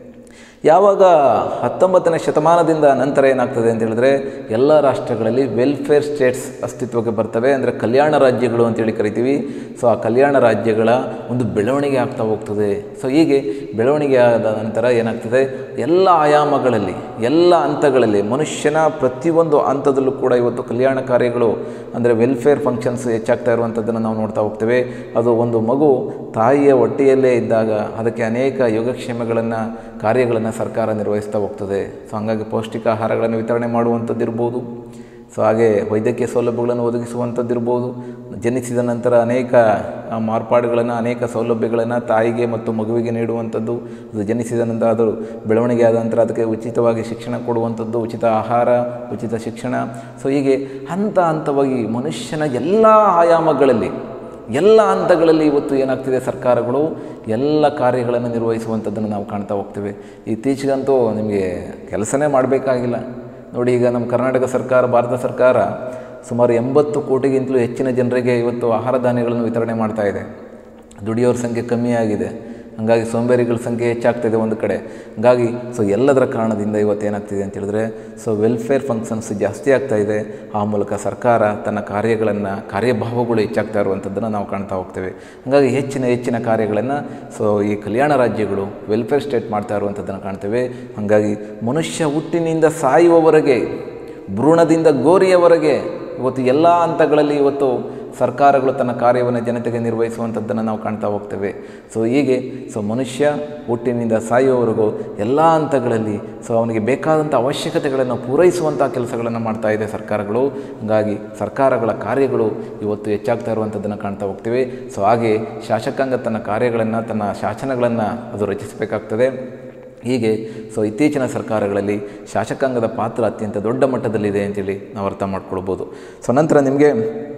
ಯಾವಾಗ ಹತ್ತೊಂಬತ್ತನೇ ಶತಮಾನದಿಂದ ನಂತರ ಏನಾಗ್ತದೆ ಅಂತ ಹೇಳಿದ್ರೆ ಎಲ್ಲ ರಾಷ್ಟ್ರಗಳಲ್ಲಿ ವೆಲ್ಫೇರ್ ಸ್ಟೇಟ್ಸ್ ಅಸ್ತಿತ್ವಕ್ಕೆ ಬರ್ತವೆ ಅಂದರೆ ಕಲ್ಯಾಣ ರಾಜ್ಯಗಳು ಅಂತೇಳಿ ಕರಿತೀವಿ ಸೊ ಆ ಕಲ್ಯಾಣ ರಾಜ್ಯಗಳ ಒಂದು ಬೆಳವಣಿಗೆ ಆಗ್ತಾ ಹೋಗ್ತದೆ ಸೊ ಹೀಗೆ ಬೆಳವಣಿಗೆ ಆದ ನಂತರ ಏನಾಗ್ತದೆ ಎಲ್ಲ ಆಯಾಮಗಳಲ್ಲಿ ಎಲ್ಲ ಹಂತಗಳಲ್ಲಿ ಮನುಷ್ಯನ ಪ್ರತಿಯೊಂದು ಹಂತದಲ್ಲೂ ಕೂಡ ಇವತ್ತು ಕಲ್ಯಾಣ ಕಾರ್ಯಗಳು ಅಂದರೆ ವೆಲ್ಫೇರ್ ಫಂಕ್ಷನ್ಸ್ ಹೆಚ್ಚಾಗ್ತಾ ಇರುವಂಥದ್ದನ್ನು ನಾವು ನೋಡ್ತಾ ಹೋಗ್ತೇವೆ ಅದು ಒಂದು ಮಗು ತಾಯಿಯ ಹೊಟ್ಟೆಯಲ್ಲೇ ಇದ್ದಾಗ ಅದಕ್ಕೆ ಅನೇಕ ಯೋಗಕ್ಷೇಮಗಳನ್ನು ಕಾರ್ಯಗಳನ್ನು ಸರ್ಕಾರ ನಿರ್ವಹಿಸ್ತಾ ಹೋಗ್ತದೆ ಸೊ ಹಾಗಾಗಿ ಪೌಷ್ಟಿಕ ಆಹಾರಗಳನ್ನು ವಿತರಣೆ ಮಾಡುವಂಥದ್ದು ಇರ್ಬೋದು ಸೊ ಹಾಗೆ ವೈದ್ಯಕೀಯ ಸೌಲಭ್ಯಗಳನ್ನು ಒದಗಿಸುವಂಥದ್ದಿರ್ಬೋದು ಜನಿಸಿದ ನಂತರ ಅನೇಕ ಆ, ಮಾರ್ಪಾಡುಗಳನ್ನು ಅನೇಕ ಸೌಲಭ್ಯಗಳನ್ನು ತಾಯಿಗೆ ಮತ್ತು ಮಗುವಿಗೆ ನೀಡುವಂಥದ್ದು ಅದು ಜನಿಸಿದ ನಂತರ ಅದು ಬೆಳವಣಿಗೆ ಆದ ನಂತರ ಅದಕ್ಕೆ ಉಚಿತವಾಗಿ ಶಿಕ್ಷಣ ಕೊಡುವಂಥದ್ದು ಉಚಿತ ಆಹಾರ ಉಚಿತ ಶಿಕ್ಷಣ ಸೊ ಹೀಗೆ ಹಂತ ಹಂತವಾಗಿ ಮನುಷ್ಯನ ಎಲ್ಲ ಆಯಾಮಗಳಲ್ಲಿ ಎಲ್ಲ ಹಂತಗಳಲ್ಲಿ ಇವತ್ತು ಏನಾಗ್ತಿದೆ ಸರ್ಕಾರಗಳು ಎಲ್ಲ ಕಾರ್ಯಗಳನ್ನು ನಿರ್ವಹಿಸುವಂಥದ್ದನ್ನು ನಾವು ಕಾಣ್ತಾ ಹೋಗ್ತೇವೆ ಇತ್ತೀಚೆಗಂತೂ ನಿಮಗೆ ಕೆಲಸನೇ ಮಾಡಬೇಕಾಗಿಲ್ಲ ನೋಡಿ ಈಗ ನಮ್ಮ ಕರ್ನಾಟಕ ಸರ್ಕಾರ ಭಾರತ ಸರ್ಕಾರ ಸುಮಾರು ಎಂಬತ್ತು ಕೋಟಿಗಿಂತಲೂ ಹೆಚ್ಚಿನ ಜನರಿಗೆ ಇವತ್ತು ಆಹಾರ ಧಾನ್ಯಗಳನ್ನು ವಿತರಣೆ ಮಾಡ್ತಾ ಇದೆ ದುಡಿಯೋರ ಸಂಖ್ಯೆ ಕಮ್ಮಿ ಆಗಿದೆ ಹಾಗಾಗಿ ಸೋಂಬೇರಿಗಳ ಸಂಖ್ಯೆ ಹೆಚ್ಚಾಗ್ತಿದೆ ಒಂದು ಕಡೆ ಹಾಗಾಗಿ ಸೊ ಎಲ್ಲದರ ಕಾರಣದಿಂದ ಇವತ್ತು ಏನಾಗ್ತಿದೆ ಅಂತ ಹೇಳಿದ್ರೆ ಸೊ ವೆಲ್ಫೇರ್ ಫಂಕ್ಷನ್ಸ್ ಜಾಸ್ತಿ ಆಗ್ತಾ ಇದೆ ಆ ಮೂಲಕ ಸರ್ಕಾರ ತನ್ನ ಕಾರ್ಯಗಳನ್ನು ಕಾರ್ಯಭಾವಗಳು ಹೆಚ್ಚಾಗ್ತಾ ಇರುವಂಥದ್ದನ್ನು ನಾವು ಕಾಣ್ತಾ ಹೋಗ್ತೇವೆ ಹಾಗಾಗಿ ಹೆಚ್ಚಿನ ಹೆಚ್ಚಿನ ಕಾರ್ಯಗಳನ್ನು ಸೊ ಈ ಕಲ್ಯಾಣ ರಾಜ್ಯಗಳು ವೆಲ್ಫೇರ್ ಸ್ಟೇಟ್ ಮಾಡ್ತಾ ಇರುವಂಥದ್ದನ್ನು ಕಾಣ್ತೇವೆ ಹಾಗಾಗಿ ಮನುಷ್ಯ ಹುಟ್ಟಿನಿಂದ ಸಾಯುವವರೆಗೆ ಭ್ರೂಣದಿಂದ ಗೋರಿಯವರೆಗೆ ಇವತ್ತು ಎಲ್ಲ ಹಂತಗಳಲ್ಲಿ ಇವತ್ತು ಸರ್ಕಾರಗಳು ತನ್ನ ಕಾರ್ಯವನ್ನು ಜನತೆಗೆ ನಿರ್ವಹಿಸುವಂಥದ್ದನ್ನು ನಾವು ಕಾಣ್ತಾ ಹೋಗ್ತೇವೆ ಸೊ ಹೀಗೆ ಸೊ ಮನುಷ್ಯ ಹುಟ್ಟಿನಿಂದ ಸಾಯುವವರೆಗೂ ಎಲ್ಲ ಹಂತಗಳಲ್ಲಿ ಸೊ ಅವನಿಗೆ ಬೇಕಾದಂಥ ಅವಶ್ಯಕತೆಗಳನ್ನು ಪೂರೈಸುವಂಥ ಕೆಲಸಗಳನ್ನು ಮಾಡ್ತಾ ಇದೆ ಸರ್ಕಾರಗಳು ಹಾಗಾಗಿ ಸರ್ಕಾರಗಳ ಕಾರ್ಯಗಳು ಇವತ್ತು ಹೆಚ್ಚಾಗ್ತಾ ಇರುವಂಥದ್ದನ್ನು ಕಾಣ್ತಾ ಹೋಗ್ತೇವೆ ಸೊ ಹಾಗೆ ಶಾಸಕಾಂಗ ತನ್ನ ಕಾರ್ಯಗಳನ್ನು ತನ್ನ ಶಾಸನಗಳನ್ನು ಅದು ರಚಿಸಬೇಕಾಗ್ತದೆ ಹೀಗೆ ಸೊ ಇತ್ತೀಚಿನ ಸರ್ಕಾರಗಳಲ್ಲಿ ಶಾಸಕಾಂಗದ ಪಾತ್ರ ಅತ್ಯಂತ ದೊಡ್ಡ ಮಟ್ಟದಲ್ಲಿದೆ ಅಂತೇಳಿ ನಾವು ಅರ್ಥ ಮಾಡ್ಕೊಳ್ಬೋದು ಸೊ ನಂತರ ನಿಮಗೆ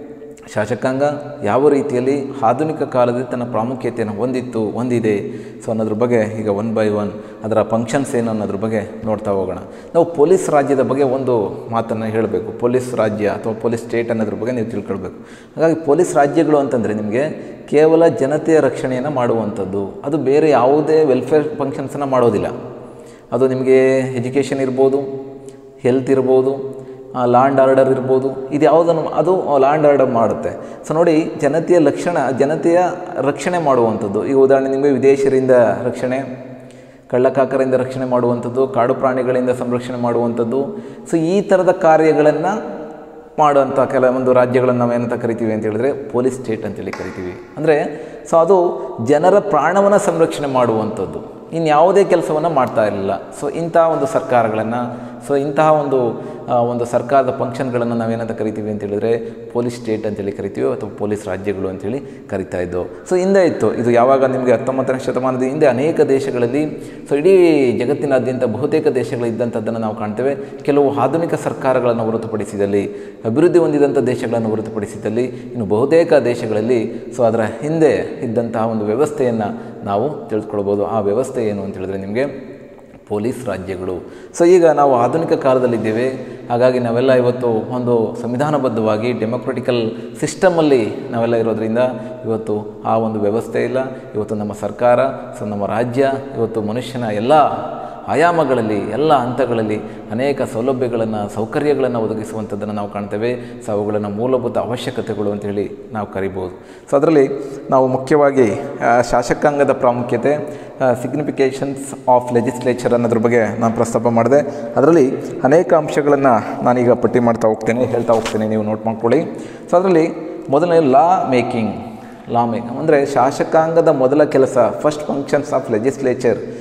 ಶಾಸಕಾಂಗ ಯಾವ ರೀತಿಯಲ್ಲಿ ಆಧುನಿಕ ಕಾಲದಲ್ಲಿ ತನ್ನ ಪ್ರಾಮುಖ್ಯತೆಯನ್ನು ಹೊಂದಿತ್ತು ಹೊಂದಿದೆ ಸೊ ಅನ್ನೋದ್ರ ಬಗ್ಗೆ ಈಗ ಒನ್ ಬೈ ಒನ್ ಅದರ ಫಂಕ್ಷನ್ಸ್ ಏನು ಅನ್ನೋದ್ರ ಬಗ್ಗೆ ನೋಡ್ತಾ ಹೋಗೋಣ ನಾವು ಪೊಲೀಸ್ ರಾಜ್ಯದ ಬಗ್ಗೆ ಒಂದು ಮಾತನ್ನು ಹೇಳಬೇಕು ಪೊಲೀಸ್ ರಾಜ್ಯ ಅಥವಾ ಪೊಲೀಸ್ ಸ್ಟೇಟ್ ಅನ್ನೋದ್ರ ಬಗ್ಗೆ ನೀವು ತಿಳ್ಕೊಳ್ಬೇಕು ಹಾಗಾಗಿ ಪೊಲೀಸ್ ರಾಜ್ಯಗಳು ಅಂತಂದರೆ ನಿಮಗೆ ಕೇವಲ ಜನತೆಯ ರಕ್ಷಣೆಯನ್ನು ಮಾಡುವಂಥದ್ದು ಅದು ಬೇರೆ ಯಾವುದೇ ವೆಲ್ಫೇರ್ ಫಂಕ್ಷನ್ಸನ್ನು ಮಾಡೋದಿಲ್ಲ ಅದು ನಿಮಗೆ ಎಜುಕೇಷನ್ ಇರ್ಬೋದು ಹೆಲ್ತ್ ಇರ್ಬೋದು ಲಾ ಆ್ಯಂಡ್ ಆರ್ಡರ್ ಇರ್ಬೋದು ಇದು ಯಾವುದನ್ನು ಅದು ಲಾ ಆ್ಯಂಡ್ ಆರ್ಡರ್ ಮಾಡುತ್ತೆ ಸೊ ನೋಡಿ ಜನತೆಯ ಲಕ್ಷಣ ಜನತೆಯ ರಕ್ಷಣೆ ಮಾಡುವಂಥದ್ದು ಈಗ ಉದಾಹರಣೆ ನಿಮಗೆ ವಿದೇಶರಿಂದ ರಕ್ಷಣೆ ಕಳ್ಳಕಾಕರಿಂದ ರಕ್ಷಣೆ ಮಾಡುವಂಥದ್ದು ಕಾಡು ಪ್ರಾಣಿಗಳಿಂದ ಸಂರಕ್ಷಣೆ ಮಾಡುವಂಥದ್ದು ಸೊ ಈ ಥರದ ಕಾರ್ಯಗಳನ್ನು ಮಾಡುವಂಥ ಕೆಲವೊಂದು ರಾಜ್ಯಗಳನ್ನು ನಾವು ಏನಂತ ಕರಿತೀವಿ ಅಂತ ಹೇಳಿದ್ರೆ ಪೊಲೀಸ್ ಸ್ಟೇಟ್ ಅಂತೇಳಿ ಕರಿತೀವಿ ಅಂದರೆ ಸೊ ಅದು ಜನರ ಪ್ರಾಣವನ್ನು ಸಂರಕ್ಷಣೆ ಮಾಡುವಂಥದ್ದು ಇನ್ಯಾವುದೇ ಕೆಲಸವನ್ನು ಮಾಡ್ತಾ ಇರಲಿಲ್ಲ ಸೊ ಇಂತಹ ಒಂದು ಸರ್ಕಾರಗಳನ್ನು ಸೊ ಇಂತಹ ಒಂದು ಆ, ಒಂದು ಸರ್ಕಾರದ ಫಂಕ್ಷನ್ಗಳನ್ನು ನಾವೇನಂತ ಕರಿತೀವಿ ಅಂತ ಹೇಳಿದ್ರೆ ಪೊಲೀಸ್ ಸ್ಟೇಟ್ ಅಂತೇಳಿ ಕರಿತೀವಿ ಅಥವಾ ಪೊಲೀಸ್ ರಾಜ್ಯಗಳು ಅಂತೇಳಿ ಕರಿತಾ ಇದ್ದವು ಸೊ ಹಿಂದೆ ಇತ್ತು ಇದು ಯಾವಾಗ ನಿಮಗೆ ಹತ್ತೊಂಬತ್ತನೇ ಶತಮಾನದ ಹಿಂದೆ ಅನೇಕ ದೇಶಗಳಲ್ಲಿ ಸೊ ಇಡೀ ಜಗತ್ತಿನಾದ್ಯಂತ ಬಹುತೇಕ ದೇಶಗಳು ಇದ್ದಂಥದ್ದನ್ನು ನಾವು ಕಾಣ್ತೇವೆ ಕೆಲವು ಆಧುನಿಕ ಸರ್ಕಾರಗಳನ್ನು ಹೊರತುಪಡಿಸಿದಲ್ಲಿ ಅಭಿವೃದ್ಧಿ ಹೊಂದಿದಂಥ ದೇಶಗಳನ್ನು ಹೊರತುಪಡಿಸಿದಲ್ಲಿ ಇನ್ನು ಬಹುತೇಕ ದೇಶಗಳಲ್ಲಿ ಸೊ ಅದರ ಹಿಂದೆ ಇದ್ದಂತಹ ಒಂದು ವ್ಯವಸ್ಥೆಯನ್ನು ನಾವು ತಿಳಿದುಕೊಳ್ಬೋದು ಆ ವ್ಯವಸ್ಥೆ ಏನು ಅಂತ ಹೇಳಿದ್ರೆ ನಿಮಗೆ ಪೊಲೀಸ್ ರಾಜ್ಯಗಳು ಸೊ ಈಗ ನಾವು ಆಧುನಿಕ ಕಾಲದಲ್ಲಿದ್ದೇವೆ ಹಾಗಾಗಿ ನಾವೆಲ್ಲ ಇವತ್ತು ಒಂದು ಸಂವಿಧಾನಬದ್ಧವಾಗಿ ಡೆಮೊಕ್ರೆಟಿಕಲ್ ಸಿಸ್ಟಮಲ್ಲಿ ನಾವೆಲ್ಲ ಇರೋದ್ರಿಂದ ಇವತ್ತು ಆ ಒಂದು ವ್ಯವಸ್ಥೆ ಇಲ್ಲ ಇವತ್ತು ನಮ್ಮ ಸರ್ಕಾರ ಸೊ ನಮ್ಮ ರಾಜ್ಯ ಇವತ್ತು ಮನುಷ್ಯನ ಎಲ್ಲ ಆಯಾಮಗಳಲ್ಲಿ ಎಲ್ಲ ಹಂತಗಳಲ್ಲಿ ಅನೇಕ ಸೌಲಭ್ಯಗಳನ್ನು ಸೌಕರ್ಯಗಳನ್ನು ಒದಗಿಸುವಂಥದ್ದನ್ನು ನಾವು ಕಾಣ್ತೇವೆ ಸೊ ಅವುಗಳನ್ನು ಮೂಲಭೂತ ಅವಶ್ಯಕತೆಗಳು ಅಂತೇಳಿ ನಾವು ಕರಿಬೋದು ಸೊ ಅದರಲ್ಲಿ ನಾವು ಮುಖ್ಯವಾಗಿ ಆ, ಶಾಸಕಾಂಗದ ಪ್ರಾಮುಖ್ಯತೆ ಸಿಗ್ನಿಫಿಕೇಷನ್ಸ್ ಆಫ್ ಲೆಜಿಸ್ಲೇಚರ್ ಅನ್ನೋದ್ರ ಬಗ್ಗೆ ನಾನು ಪ್ರಸ್ತಾಪ ಮಾಡಿದೆ ಅದರಲ್ಲಿ ಅನೇಕ ಅಂಶಗಳನ್ನು ನಾನೀಗ ಪಟ್ಟಿ ಮಾಡ್ತಾ ಹೋಗ್ತೇನೆ ಹೇಳ್ತಾ ಹೋಗ್ತೇನೆ ನೀವು ನೋಟ್ ಮಾಡ್ಕೊಳ್ಳಿ ಸೊ ಅದರಲ್ಲಿ ಮೊದಲನೇ ಲಾ ಮೇಕಿಂಗ್ ಲಾ ಮೇಕ್ ಅಂದರೆ ಶಾಸಕಾಂಗದ ಮೊದಲ ಕೆಲಸ ಫಸ್ಟ್ ಫಂಕ್ಷನ್ಸ್ ಆಫ್ ಲೆಜಿಸ್ಲೇಚರ್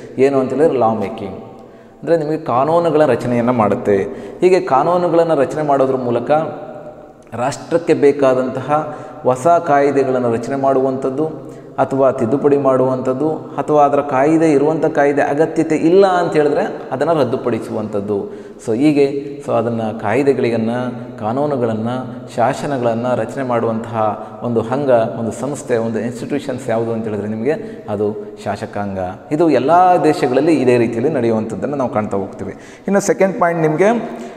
ಏನು ಅಂತೇಳಿದ್ರೆ ಲಾ ಮೇಕಿಂಗ್ ಅಂದರೆ ನಿಮಗೆ ಕಾನೂನುಗಳ ರಚನೆಯನ್ನು ಮಾಡುತ್ತೆ ಹೀಗೆ ಕಾನೂನುಗಳನ್ನು ರಚನೆ ಮಾಡೋದ್ರ ಮೂಲಕ ರಾಷ್ಟ್ರಕ್ಕೆ ಬೇಕಾದಂತಹ ಹೊಸ ಕಾಯಿದೆಗಳನ್ನು ರಚನೆ ಮಾಡುವಂಥದ್ದು ಅಥವಾ ತಿದ್ದುಪಡಿ ಮಾಡುವಂಥದ್ದು ಅಥವಾ ಅದರ ಕಾಯಿದೆ ಇರುವಂಥ ಕಾಯಿದೆ ಅಗತ್ಯತೆ ಇಲ್ಲ ಅಂತ ಹೇಳಿದ್ರೆ ಅದನ್ನು ರದ್ದುಪಡಿಸುವಂಥದ್ದು ಸೊ ಹೀಗೆ ಸೊ ಅದನ್ನು ಕಾಯಿದೆಗಳಿಗನ್ನು ಕಾನೂನುಗಳನ್ನು ಶಾಸನಗಳನ್ನು ರಚನೆ ಮಾಡುವಂತಹ ಒಂದು ಹಂಗ ಒಂದು ಸಂಸ್ಥೆ ಒಂದು ಇನ್ಸ್ಟಿಟ್ಯೂಷನ್ಸ್ ಯಾವುದು ಅಂತ ಹೇಳಿದ್ರೆ ನಿಮಗೆ ಅದು ಶಾಸಕಾಂಗ ಇದು ಎಲ್ಲ ದೇಶಗಳಲ್ಲಿ ಇದೇ ರೀತಿಯಲ್ಲಿ ನಡೆಯುವಂಥದ್ದನ್ನು ನಾವು ಕಾಣ್ತಾ ಹೋಗ್ತೀವಿ ಇನ್ನು ಸೆಕೆಂಡ್ ಪಾಯಿಂಟ್ ನಿಮಗೆ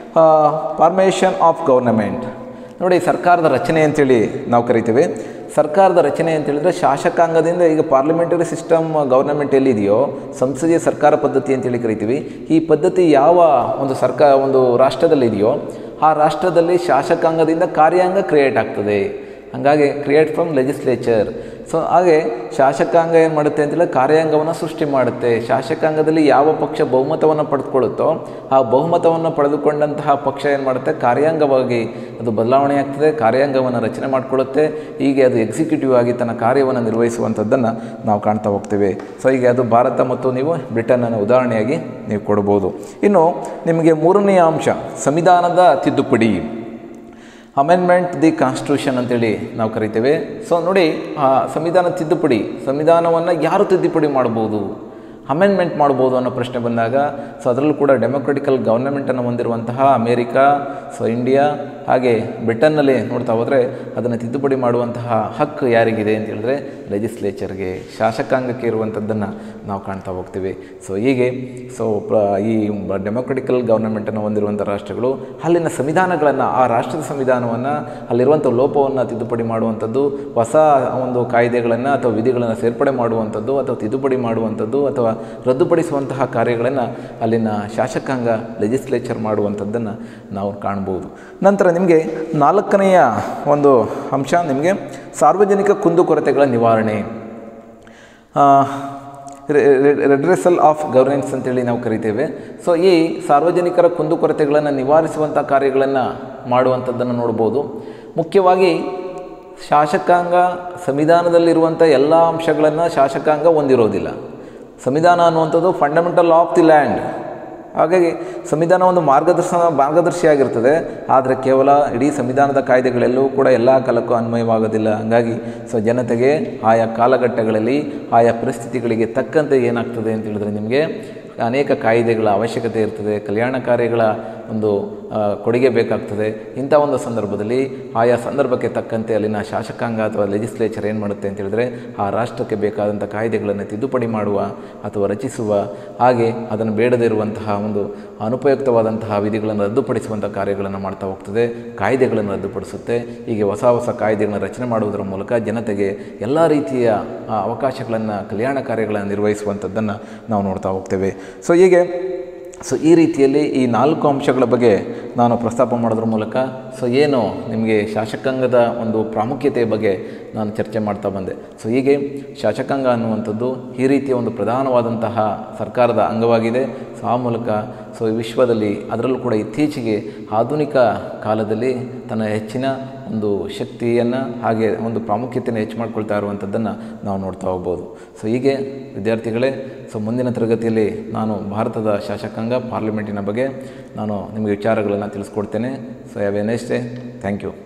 ಫಾರ್ಮೇಷನ್ ಆಫ್ ಗೌರ್ನಮೆಂಟ್ ನೋಡಿ ಸರ್ಕಾರದ ರಚನೆ ಅಂತೇಳಿ ನಾವು ಕರಿತೀವಿ ಸರ್ಕಾರದ ರಚನೆ ಅಂತ ಹೇಳಿದ್ರೆ ಶಾಸಕಾಂಗದಿಂದ ಈಗ ಪಾರ್ಲಿಮೆಂಟರಿ ಸಿಸ್ಟಮ್ ಗೌರ್ನಮೆಂಟ್ ಎಲ್ಲಿದೆಯೋ ಸಂಸದೀಯ ಸರ್ಕಾರ ಪದ್ಧತಿ ಅಂತೇಳಿ ಕರಿತೀವಿ ಈ ಪದ್ಧತಿ ಯಾವ ಒಂದು ಸರ್ಕಾರ ಒಂದು ರಾಷ್ಟ್ರದಲ್ಲಿದೆಯೋ ಆ ರಾಷ್ಟ್ರದಲ್ಲಿ ಶಾಸಕಾಂಗದಿಂದ ಕಾರ್ಯಾಂಗ ಕ್ರಿಯೇಟ್ ಆಗ್ತದೆ ಹಾಗಾಗಿ ಕ್ರಿಯೇಟ್ ಫ್ರಮ್ ಲೆಜಿಸ್ಲೇಚರ್ ಸೊ ಹಾಗೆ ಶಾಸಕಾಂಗ ಏನು ಮಾಡುತ್ತೆ ಅಂತೇಳಿ ಕಾರ್ಯಾಂಗವನ್ನು ಸೃಷ್ಟಿ ಮಾಡುತ್ತೆ ಶಾಸಕಾಂಗದಲ್ಲಿ ಯಾವ ಪಕ್ಷ ಬಹುಮತವನ್ನು ಪಡೆದುಕೊಳ್ಳುತ್ತೋ ಆ ಬಹುಮತವನ್ನು ಪಡೆದುಕೊಂಡಂತಹ ಪಕ್ಷ ಏನು ಮಾಡುತ್ತೆ ಕಾರ್ಯಾಂಗವಾಗಿ ಅದು ಬದಲಾವಣೆ ಆಗ್ತದೆ ಕಾರ್ಯಾಂಗವನ್ನು ರಚನೆ ಮಾಡಿಕೊಳ್ಳುತ್ತೆ ಹೀಗೆ ಅದು ಎಕ್ಸಿಕ್ಯೂಟಿವ್ ಆಗಿ ತನ್ನ ಕಾರ್ಯವನ್ನು ನಿರ್ವಹಿಸುವಂಥದ್ದನ್ನು ನಾವು ಕಾಣ್ತಾ ಹೋಗ್ತೇವೆ ಸೊ ಹೀಗೆ ಅದು ಭಾರತ ಮತ್ತು ನೀವು ಬ್ರಿಟನ್ನನ್ನು ಉದಾಹರಣೆಯಾಗಿ ನೀವು ಕೊಡ್ಬೋದು ಇನ್ನು ನಿಮಗೆ ಮೂರನೆಯ ಅಂಶ ಸಂವಿಧಾನದ ತಿದ್ದುಪಡಿ ಅಮೆಂಡ್ಮೆಂಟ್ ದಿ ಕಾನ್ಸ್ಟಿಟ್ಯೂಷನ್ ಅಂತೇಳಿ ನಾವು ಕರಿತೇವೆ ಸೊ ನೋಡಿ ಆ ಸಂವಿಧಾನ ತಿದ್ದುಪಡಿ ಸಂವಿಧಾನವನ್ನು ಯಾರು ತಿದ್ದುಪಡಿ ಮಾಡ್ಬೋದು ಅಮೆಂಡ್ಮೆಂಟ್ ಮಾಡ್ಬೋದು ಅನ್ನೋ ಪ್ರಶ್ನೆ ಬಂದಾಗ ಸೊ ಅದರಲ್ಲೂ ಕೂಡ ಡೆಮೊಕ್ರೆಟಿಕಲ್ ಗವರ್ನಮೆಂಟನ್ನು ಹೊಂದಿರುವಂತಹ ಅಮೇರಿಕಾ ಸೊ ಇಂಡಿಯಾ ಹಾಗೆ ಬ್ರಿಟನ್ನಲ್ಲಿ ನೋಡ್ತಾ ಹೋದರೆ ಅದನ್ನು ತಿದ್ದುಪಡಿ ಮಾಡುವಂತಹ ಹಕ್ಕು ಯಾರಿಗಿದೆ ಅಂತ ಹೇಳಿದ್ರೆ ಲೆಜಿಸ್ಲೇಚರ್ಗೆ ಶಾಸಕಾಂಗಕ್ಕೆ ಇರುವಂಥದ್ದನ್ನು ನಾವು ಕಾಣ್ತಾ ಹೋಗ್ತೀವಿ ಸೊ ಹೀಗೆ ಸೊ ಪ್ರ ಈ ಡೆಮೊಕ್ರೆಟಿಕಲ್ ಗವರ್ನಮೆಂಟನ್ನು ಹೊಂದಿರುವಂಥ ರಾಷ್ಟ್ರಗಳು ಅಲ್ಲಿನ ಸಂವಿಧಾನಗಳನ್ನು ಆ ರಾಷ್ಟ್ರದ ಸಂವಿಧಾನವನ್ನು ಅಲ್ಲಿರುವಂಥ ಲೋಪವನ್ನು ತಿದ್ದುಪಡಿ ಮಾಡುವಂಥದ್ದು ಹೊಸ ಒಂದು ಕಾಯ್ದೆಗಳನ್ನು ಅಥವಾ ವಿಧಿಗಳನ್ನು ಸೇರ್ಪಡೆ ಮಾಡುವಂಥದ್ದು ಅಥವಾ ತಿದ್ದುಪಡಿ ಮಾಡುವಂಥದ್ದು ಅಥವಾ ರದ್ದುಪಡಿಸುವಂತಹ ಕಾರ್ಯಗಳನ್ನು ಅಲ್ಲಿನ ಶಾಸಕಾಂಗ ಲೆಜಿಸ್ಲೇಚರ್ ಮಾಡುವಂಥದ್ದನ್ನು ನಾವು ಕಾಣ್ಬೋದು ನಂತರ ನಿಮಗೆ ನಾಲ್ಕನೆಯ ಒಂದು ಅಂಶ ನಿಮಗೆ ಸಾರ್ವಜನಿಕ ಕುಂದುಕೊರತೆಗಳ ನಿವಾರಣೆ ರೆಡ್ರೆಸಲ್ ಆಫ್ ಗವರ್ನೆನ್ಸ್ ಅಂತೇಳಿ ನಾವು ಕರಿತೇವೆ ಸೊ ಈ ಸಾರ್ವಜನಿಕರ ಕುಂದುಕೊರತೆಗಳನ್ನು ನಿವಾರಿಸುವಂಥ ಕಾರ್ಯಗಳನ್ನು ಮಾಡುವಂಥದ್ದನ್ನು ನೋಡ್ಬೋದು ಮುಖ್ಯವಾಗಿ ಶಾಸಕಾಂಗ ಸಂವಿಧಾನದಲ್ಲಿರುವಂಥ ಎಲ್ಲ ಅಂಶಗಳನ್ನು ಶಾಸಕಾಂಗ ಹೊಂದಿರೋದಿಲ್ಲ ಸಂವಿಧಾನ ಅನ್ನುವಂಥದ್ದು ಫಂಡಮೆಂಟಲ್ ಆಫ್ ದಿ ಲ್ಯಾಂಡ್ ಹಾಗಾಗಿ ಸಂವಿಧಾನ ಒಂದು ಮಾರ್ಗದರ್ಶನ ಮಾರ್ಗದರ್ಶಿಯಾಗಿರ್ತದೆ ಆದರೆ ಕೇವಲ ಇಡೀ ಸಂವಿಧಾನದ ಕಾಯ್ದೆಗಳೆಲ್ಲವೂ ಕೂಡ ಎಲ್ಲ ಕಾಲಕ್ಕೂ ಅನ್ವಯವಾಗೋದಿಲ್ಲ ಹಾಗಾಗಿ ಸೊ ಜನತೆಗೆ ಆಯಾ ಕಾಲಘಟ್ಟಗಳಲ್ಲಿ ಆಯಾ ಪರಿಸ್ಥಿತಿಗಳಿಗೆ ತಕ್ಕಂತೆ ಏನಾಗ್ತದೆ ಅಂತ ಹೇಳಿದ್ರೆ ನಿಮಗೆ ಅನೇಕ ಕಾಯ್ದೆಗಳ ಅವಶ್ಯಕತೆ ಇರ್ತದೆ ಕಲ್ಯಾಣ ಕಾರ್ಯಗಳ ಒಂದು ಕೊಡುಗೆ ಬೇಕಾಗ್ತದೆ ಇಂಥ ಒಂದು ಸಂದರ್ಭದಲ್ಲಿ ಆಯಾ ಸಂದರ್ಭಕ್ಕೆ ತಕ್ಕಂತೆ ಅಲ್ಲಿನ ಶಾಸಕಾಂಗ ಅಥವಾ ಲೆಜಿಸ್ಲೇಚರ್ ಏನು ಮಾಡುತ್ತೆ ಅಂತ ಹೇಳಿದ್ರೆ ಆ ರಾಷ್ಟ್ರಕ್ಕೆ ಬೇಕಾದಂಥ ಕಾಯ್ದೆಗಳನ್ನು ತಿದ್ದುಪಡಿ ಮಾಡುವ ಅಥವಾ ರಚಿಸುವ ಹಾಗೆ ಅದನ್ನು ಬೇಡದೇ ಇರುವಂತಹ ಒಂದು ಅನುಪಯುಕ್ತವಾದಂತಹ ವಿಧಿಗಳನ್ನು ರದ್ದುಪಡಿಸುವಂಥ ಕಾರ್ಯಗಳನ್ನು ಮಾಡ್ತಾ ಹೋಗ್ತದೆ ಕಾಯ್ದೆಗಳನ್ನು ರದ್ದುಪಡಿಸುತ್ತೆ ಹೀಗೆ ಹೊಸ ಹೊಸ ಕಾಯ್ದೆಗಳನ್ನು ರಚನೆ ಮಾಡುವುದರ ಮೂಲಕ ಜನತೆಗೆ ಎಲ್ಲ ರೀತಿಯ ಅವಕಾಶಗಳನ್ನು ಕಲ್ಯಾಣ ಕಾರ್ಯಗಳನ್ನು ನಿರ್ವಹಿಸುವಂಥದ್ದನ್ನು ನಾವು ನೋಡ್ತಾ ಹೋಗ್ತೇವೆ ಸೊ ಹೀಗೆ ಸೊ ಈ ರೀತಿಯಲ್ಲಿ ಈ ನಾಲ್ಕು ಅಂಶಗಳ ಬಗ್ಗೆ ನಾನು ಪ್ರಸ್ತಾಪ ಮಾಡೋದ್ರ ಮೂಲಕ ಸೊ ಏನು ನಿಮಗೆ ಶಾಸಕಾಂಗದ ಒಂದು ಪ್ರಾಮುಖ್ಯತೆಯ ಬಗ್ಗೆ ನಾನು ಚರ್ಚೆ ಮಾಡ್ತಾ ಬಂದೆ ಸೊ ಹೀಗೆ ಶಾಸಕಾಂಗ ಅನ್ನುವಂಥದ್ದು ಈ ರೀತಿಯ ಒಂದು ಪ್ರಧಾನವಾದಂತಹ ಸರ್ಕಾರದ ಅಂಗವಾಗಿದೆ ಸೊ ಆ ಮೂಲಕ ಸೊ ವಿಶ್ವದಲ್ಲಿ ಅದರಲ್ಲೂ ಕೂಡ ಇತ್ತೀಚೆಗೆ ಆಧುನಿಕ ಕಾಲದಲ್ಲಿ ತನ್ನ ಹೆಚ್ಚಿನ ಒಂದು ಶಕ್ತಿಯನ್ನು ಹಾಗೆ ಒಂದು ಪ್ರಾಮುಖ್ಯತೆಯನ್ನು ಹೆಚ್ಚು ಮಾಡ್ಕೊಳ್ತಾ ಇರುವಂಥದ್ದನ್ನು ನಾವು ನೋಡ್ತಾ ಹೋಗ್ಬೋದು ಸೊ ಹೀಗೆ ವಿದ್ಯಾರ್ಥಿಗಳೇ ಸೊ ಮುಂದಿನ ತರಗತಿಯಲ್ಲಿ ನಾನು ಭಾರತದ ಶಾಸಕಾಂಗ ಪಾರ್ಲಿಮೆಂಟಿನ ಬಗ್ಗೆ ನಾನು ನಿಮಗೆ ವಿಚಾರಗಳನ್ನು ತಿಳಿಸ್ಕೊಡ್ತೇನೆ so have a next day thank you